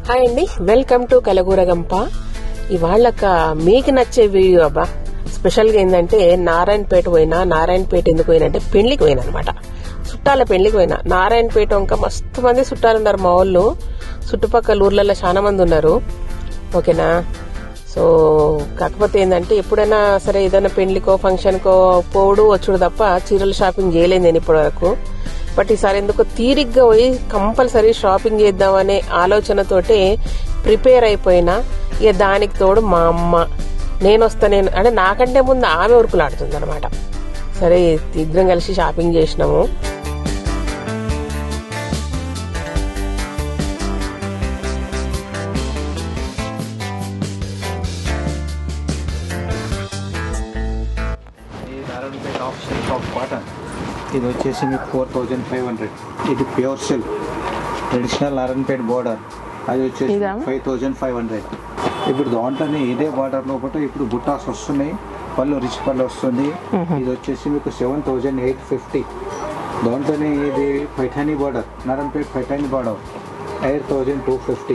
Hi అండి welcome to కలగూరగంప ఇవాళక మీకు నచ్చే వీడియో అబ్బా స్పెషల్ గా ఏంటంటే నారాయణపేట పోయినా నారాయణపేట ఎందుకు పోయినా అంటే పెళ్లికి పోయినా అనమాట చుట్టాల పెళ్లికి పోయినా నారాయణపేట ఇంకా మస్తు మంది చుట్టాలు ఉన్నారు మా వాళ్ళు చుట్టుపక్కల ఊర్లలో చాలా మంది ఉన్నారు ఓకేనా సో కాకపోతే ఏంటంటే ఎప్పుడైనా సరే ఏదైనా పెళ్లికో ఫంక్షన్కో పోవుడు వచ్చుడు తప్ప చీరలు షాపింగ్ చేయలేదు నేను ఇప్పటి వరకు బట్ ఈసారి ఎందుకో తీరిగ్గా పోయి కంపల్సరీ షాపింగ్ చేద్దామనే ఆలోచనతోటే ప్రిపేర్ అయిపోయినా ఇక దానికి తోడు మా అమ్మ నేను వస్తా నేను అంటే నాకంటే ముందు ఆమె ఉరుకులాడుతుంది అనమాట సరే ఇద్దరం కలిసి షాపింగ్ చేసినాము ఈ Narayanpet half silk half cotton ఇది వచ్చేసి మీకు ఫోర్ థౌజండ్ ఫైవ్ హండ్రెడ్ ఇది pure silk traditional Narayanpet border అది వచ్చేసి ఇదా? ఫైవ్ థౌజండ్ ఫైవ్ హండ్రెడ్ ఇప్పుడు దాంట్లోనే ఇదే బార్డర్ లోపల ఇప్పుడు బుట్టాస్ వస్తున్నాయి పళ్ళు రిచ్ పళ్ళు వస్తుంది ఇది వచ్చేసి మీకు సెవెన్ థౌజండ్ ఎయిట్ ఫిఫ్టీ దాంట్లోనే ఇది Paithani border Narayanpet Paithani border eight thousand two fifty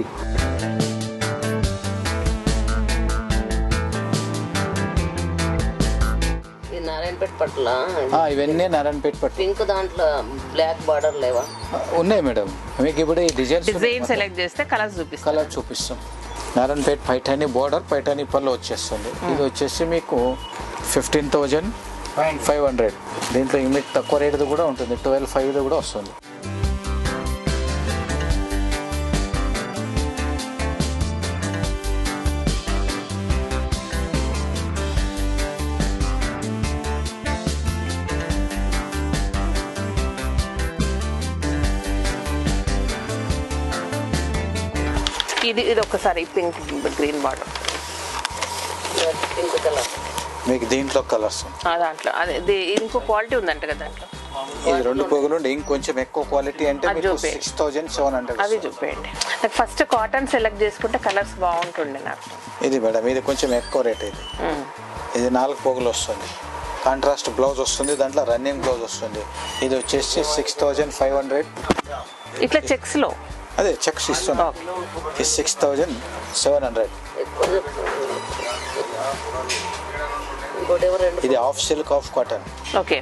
ఈ నారాయణపేట పట్ల ఇవన్నీ నారాయణపేట పట్టు పింక్ దాంట్లో బ్లాక్ బార్డర్ లేవా ఉన్నాయి మేడం మీకు ఇప్పుడు ఈ డిజైన్స్ డిజైన్ సెలెక్ట్ చేస్తే కలర్స్ చూపిస్తాను కలర్ చూపిస్తాం నారాయణపేట పైఠానీ బోర్డర్ పైఠానీ పళ్ళు వచ్చేస్తుంది ఇది వచ్చేసి మీకు ఫిఫ్టీన్ థౌజండ్ ఫైవ్ హండ్రెడ్ దీంట్లో మీకు తక్కువ రేటుది కూడా ఉంటుంది ట్వెల్వ్ ఫైవ్ది కూడా వస్తుంది ఇది ఇది ఒకసారి pink green border pink colour మీకు దీంట్లో కలర్స్ దాంట్లో అదే ఇది ఇంకో క్వాలిటీ ఉందంట కదా దాంట్లో ఇది రెండు పొగులు ఉండి ఇంకొంచెం ఎక్కువ క్వాలిటీ అంటే అది మీకు చూపే. సిక్స్ థౌజండ్ సెవెన్ హండ్రెడ్ అది చూపేయండి నాకు ఫస్ట్ కాటన్ సెలెక్ట్ చేసుకుంటే కలర్స్ బాగుంటుండే నాకు ఇది మేడం ఇది కొంచెం ఎక్కువ రేట్ ఇది మ్మ్. ఇది నాలుగు పోగులు వస్తుంది కాంట్రాస్ట్ బ్లౌజ్ వస్తుంది దాంట్లో రన్నింగ్ బ్లౌజ్ వస్తుంది ఇది వచ్చేసి సిక్స్ థౌజండ్ ఫైవ్ హండ్రెడ్ ఇట్లా చెక్స్ లో అదే చెక్స్ ఇస్తున్నాం ఓకే ఇది సిక్స్ థౌజండ్ సెవెన్ హండ్రెడ్ ఎక్కువ చెప్తున్నారు. ఇంకోటి ఏమో రెండు ఇది half silk half cotton okay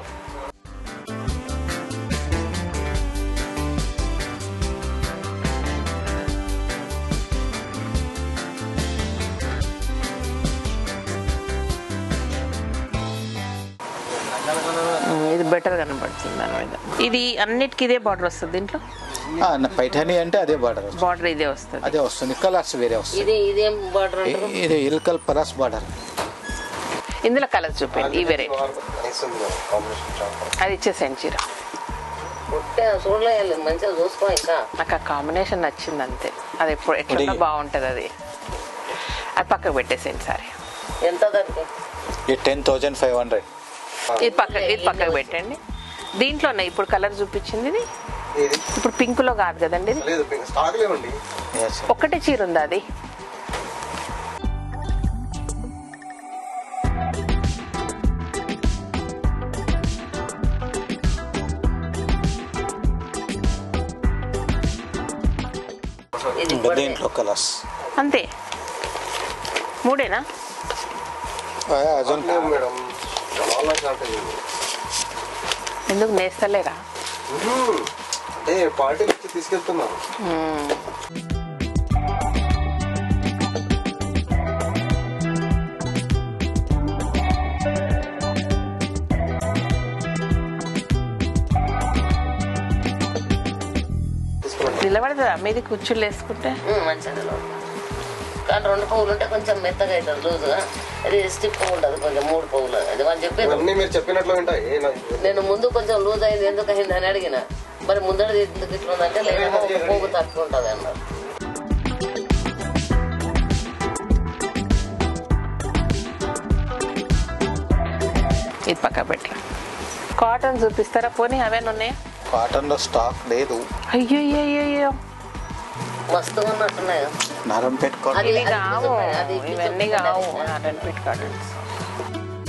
మ్మ్, ఇది బెటర్ కనబడుతుంది దాని మీద ఇది అన్నిటికీ ఇదే బార్డర్ వస్తుంది దీంట్లో ఆ, నా పైఠానీ అంటే అదే బార్డర్ బార్డర్ ఇదే వస్తుంది అదే వస్తుంది కలర్స్ వేరే వస్తాయి ఇది ఇదేం బార్డర్ ఇ- అంటారు ఇది ఇల్కల్ పరాస్ బార్డర్ ఇందులో కలర్స్ చూపండి ఈ వెరైటీ అది ఇచ్చేసేయండి చీర పుట్టే చూడలేదు మంచిగా చూసుకో ఇంకా నాకు ఆ కాంబినేషన్ నచ్చింది అంతే అది ఎప్పుడు ఎట్లా ఇది- బాగుంటుంది అది అది పక్కకు పెట్టేసేయండి సరే ఎంత దానికి ఇది టెన్ థౌజండ్ ఫైవ్ హండ్రెడ్ ఇది పక్క ఇది పక్కకు పెట్టండి దీంట్లోనే ఇప్పుడు కలర్ చూపించింది ఇది ఇప్పుడు పింక్ లో కాదు కదండి ఇది లేదు స్టాక్ లేవండి ఒక్కటే చీర ఉందా అది ఇది ఇంకా దీంట్లో కలర్స్ అంతే మూడేనా అజన్ మేడం చాలా షార్టేజ్ ఉంది ఎందుకు నేస్తలేరా అంటే పార్టీ వచ్చి తీసుకెళ్తున్నారు మ్మ్. నిలబడుతుందా మీది కుర్చీలు వేసుకుంటే ఉమ్, మంచిగా నిలబడుతుంది. కానీ రెండు పువ్వులు ఉంటే కొంచెం మెత్తగా అవుతుంది లూజుగా అది స్టిప్ ఉండదు కొంచెం మూడు పువ్వులు అది వాళ్ళు చెప్పారు అన్నీ మీరు చెప్పినట్లు వింటాయి ఏ నా- నేను ముందు కొంచెం లూజ్ అయింది ఎందుకు అయింది అని అడిగిన మరి ముందర ఎందుకు ఇట్లా ఉందంటే లేదేమో ఒక పువ్వు తక్కువ ఉంటుంది అన్నారు ఇది పక్క పెట్టి కాటన్ చూపిస్తారా పోనీ అవేనా ఉన్నాయా కాటన్ లో స్టాక్ లేదు అయ్యో అయ్యో అయ్యో మస్తుగా ఉన్నట్టున్నాయి నారాయణపేట కాటన్ అది- ఇవి కావు అది ఇప్పి ఇవన్నీ చూపించండి. కావు నారాయణపేట కాటన్స్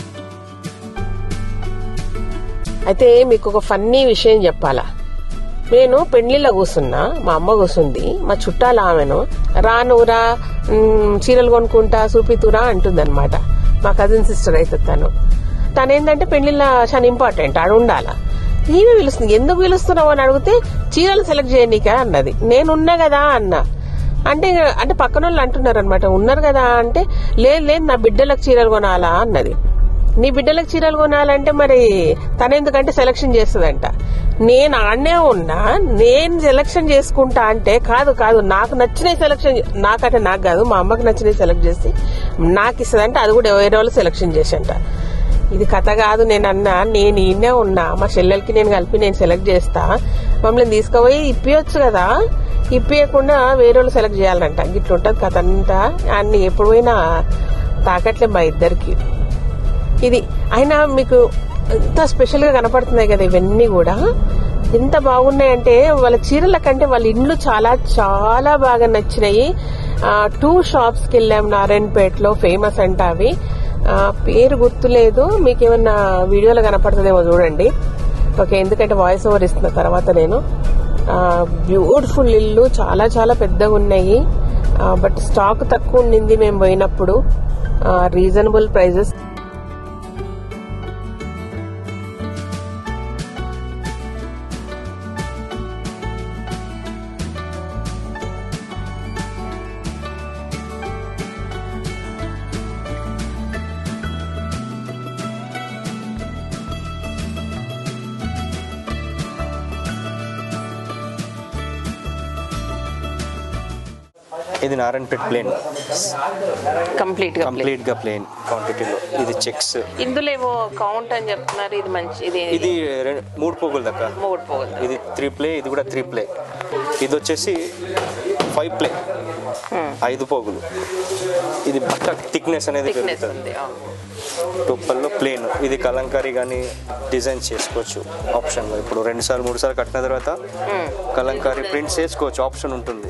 అయితే మీకు ఒక ఫన్నీ విషయం చెప్పాలా నేను పెళ్లిలో కూర్చున్నా మా అమ్మ కూర్చుంది మా చుట్టాలు ఆమెను రానురా మ్, చీరలు కొనుక్కుంటా చూపితురా అంటుంది అనమాట మా కజిన్ సిస్టర్ అయితే తను తను ఏంటంటే పెళ్లిలో చాలా ఇంపార్టెంట్ ఆడ ఉండాలా ఈమె పిలుస్తుంది ఎందుకు పిలుస్తున్నావు అని అడిగితే చీరలు సెలెక్ట్ చేయనీకా అన్నది నేను ఉన్నా కదా అన్నా అంటే అంటే పక్కన వాళ్ళు అంటున్నారు అనమాట ఉన్నారు కదా అంటే లేదు లేదు నా బిడ్డలకు చీరలు కొనాలా అన్నది నీ బిడ్డలకు చీరలు కొనాలంటే మరి తను ఎందుకంటే సెలక్షన్ చేస్తుందంట నేను ఆడనే ఉన్నా నేను సెలక్షన్ చేసుకుంటా అంటే కాదు కాదు నాకు నచ్చినవి సెలక్షన్ నాకంటే నాకు కాదు మా అమ్మకి నచ్చినవి సెలెక్ట్ చేసి నాకు ఇస్తుందంటే అది కూడా వేరే వాళ్ళు సెలక్షన్ చేసంట ఇది కథ కాదు నేను అన్నా నేను ఈయనే ఉన్నా మా చెల్లెలకి నేను కలిపి నేను సెలెక్ట్ చేస్తా మమ్మల్ని తీసుకుపోయి ఇప్పియొచ్చు కదా ఇప్పియకుండా వేరే వాళ్ళు సెలెక్ట్ చేయాలంట గిట్లుంటది కథ అంతా అన్ని ఎప్పుడు పోయినా తాకట్లే మా ఇద్దరికి ఇది అయినా మీకు ఎంత స్పెషల్ గా కనపడుతున్నాయి కదా ఇవన్నీ కూడా ఎంత బాగున్నాయంటే వాళ్ళ చీరల కంటే వాళ్ళ ఇండ్లు చాలా చాలా బాగా నచ్చినాయి టూ షాప్స్ కి వెళ్ళాం నారాయణపేటలో ఫేమస్ అంట అవి ఆ, పేరు గుర్తులేదు మీకు ఏమన్నా వీడియోలో కనపడుతుందేమో చూడండి ఓకే ఎందుకంటే వాయిస్ ఓవర్ ఇస్తున్న తర్వాత నేను బ్యూటిఫుల్ ఇల్లు చాలా చాలా పెద్దగా ఉన్నాయి బట్ స్టాక్ తక్కువ ఉండింది మేము పోయినప్పుడు రీజనబుల్ ప్రైజెస్ ఇది నారాయణపేట్ ప్లేన్ కంప్లీట్ గా కంప్లీట్ గా ప్లేన్ క్వాంటిటీలో ఇది చెక్స్ ఇందులో ఏమో కౌంట్ అని చెప్తున్నారు ఇది మంచి ఇది ఇది రెం- మూడు పోగులు దాకా మూడు పోగులు ఇది త్రీ ప్లే ఇది కూడా త్రీ ప్లే ఇది వచ్చేసి ఫైవ్ ప్లే ఐదు పోగులు ఇది బట్ట థిక్నెస్ అనేది థిక్నెస్ పెరుగుతుంది ఉంది అవును. టుప్పల్లో ప్లేన్ ఇది కలంకారీ కానీ డిజైన్ చేసుకోవచ్చు ఆప్షన్లో ఇప్పుడు రెండు సార్లు మూడు సార్లు కట్టిన తర్వాత కలంకారీ ప్రింట్స్ చేసుకోవచ్చు ఆప్షన్ ఉంటుంది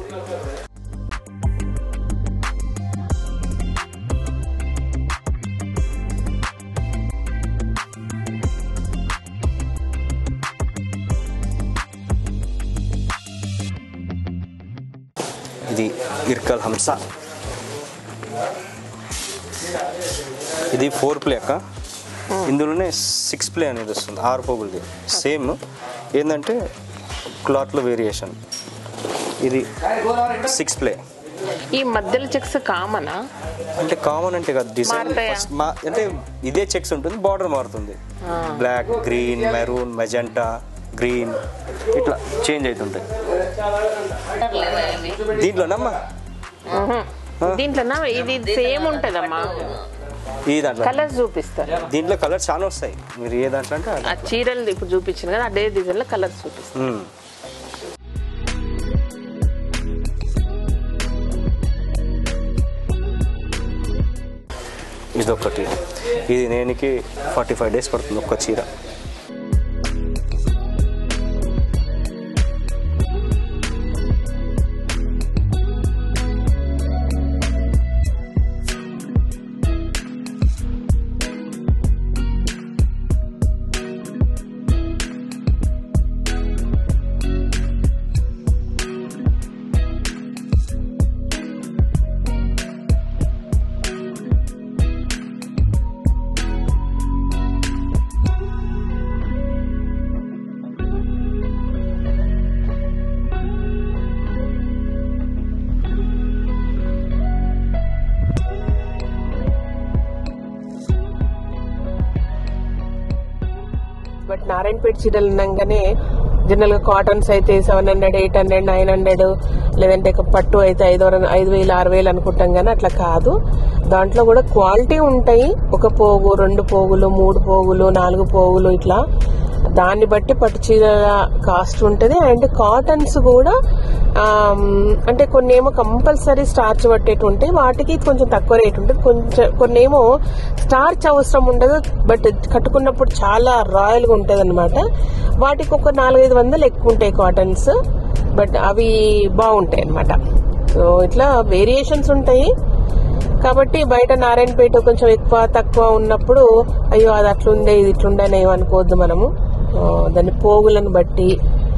ఇది ఇర్కల్ హంస ఇది ఫోర్ ప్లే అక్క ఇందులోనే సిక్స్ ప్లే అనేది వస్తుంది ఆరు పోగులది సేమ్ ఏంటంటే క్లాత్లో వేరియేషన్ ఇది సిక్స్ ప్లే ఈ మధ్యలో చెక్స్ కామనా అంటే కామన్ అంటే కాదు డిజైన్ మారుతాయా? ఫస్ట్ మా అంటే ఇదే చెక్స్ ఉంటుంది బార్డర్ మారుతుంది black green maroon magenta green ఇట్లా చేంజ్ అవుతుంటాయి దీంట్లోనమ్మా దీంట్లో ఇది సేమ్ ఉంటదమ్మా ఈ దాంట్లో కలర్స్ చూపిస్తారు దీంట్లో కలర్ చాలా వస్తాయి మీరు ఏ దాంట్లో అంటే ఆ చీరలు ఇప్పుడు చూపించింది కదా అదే డిజైన్ లో కలర్స్ చూపిస్తారు మ్మ్. ఇదొకటి ఇది నేనికి ఫార్టీ ఫైవ్ డేస్ పడుతుంది ఒక్క చీర బట్ నారాయణపేట చీరలు అనగానే జనరల్ గా కాటన్స్ అయితే seven hundred eight hundred nine hundred లేదంటే ఇక పట్టు అయితే ఐదు వర- ఐదు వేలు ఆరు వేలు అనుకుంటాం కానీ అట్లా కాదు దాంట్లో కూడా క్వాలిటీ ఉంటాయి ఒక పోగు రెండు పోగులు మూడు పోగులు నాలుగు పోగులు ఇట్లా దాన్ని బట్టి పట్టు చీరల కాస్ట్ ఉంటుంది అండ్ కాటన్స్ కూడా ఆమ్, అంటే కొన్ని ఏమో కంపల్సరీ స్టార్చ్ పట్టేటి ఉంటాయి వాటికి కొంచెం తక్కువ రేట్ ఉంటుంది కొంచెం కొన్ని ఏమో స్టార్చ్ అవసరం ఉండదు బట్ కట్టుకున్నప్పుడు చాలా రాయల్ గా ఉంటది అనమాట వాటికి ఒక నాలుగైదు వందలు ఎక్కువ ఉంటాయి కాటన్స్ బట్ అవి బాగుంటాయి అనమాట సో ఇట్లా వేరియేషన్స్ ఉంటాయి కాబట్టి బయట నారాయణపేట కొంచెం ఎక్కువ తక్కువ ఉన్నప్పుడు అయ్యో అది అట్లుందే ఇది ఇట్లుండే అని ఏమనుకోవద్దు మనము ఆ, దాని పోగులను బట్టి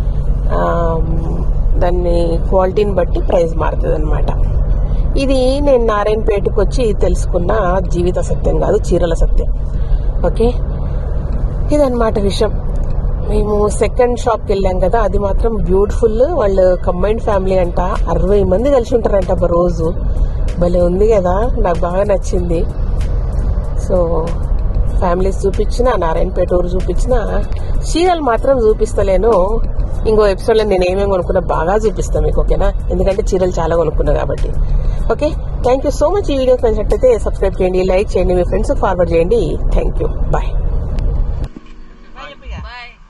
దాన్ని క్వాలిటీని బట్టి ప్రైస్ మారుతుంది అనమాట ఇది నేను నారాయణపేటకు వచ్చి తెలుసుకున్న జీవిత సత్యం కాదు చీరల సత్యం ఓకే ఇదన్నమాట విషయం మేము సెకండ్ షాప్కి వెళ్ళాం కదా అది మాత్రం బ్యూటిఫుల్ వాళ్ళు కంబైన్డ్ ఫ్యామిలీ అంట అరవై మంది కలిసి ఉంటారంట ఒక రోజు భలే ఉంది కదా నాకు బాగా నచ్చింది సో ఫ్యామిలీస్ చూపించిన నారాయణపేట ఊరు చూపించిన చీరలు మాత్రం చూపిస్తలేను ఇంకో ఎపిసోడ్లో నేను ఏమేమి కొనుక్కున్నా బాగా చూపిస్తాను మీకు ఓకేనా ఎందుకంటే చీరలు చాలా కొనుక్కున్నా కాబట్టి okay thank you so much ఈ వీడియోకి నచ్చినట్లయితే సబ్స్క్రైబ్ చేయండి లైక్ చేయండి మీ ఫ్రెండ్స్ ఫార్వర్డ్ చేయండి థ్యాంక్ యూ బాయ్ బాయ్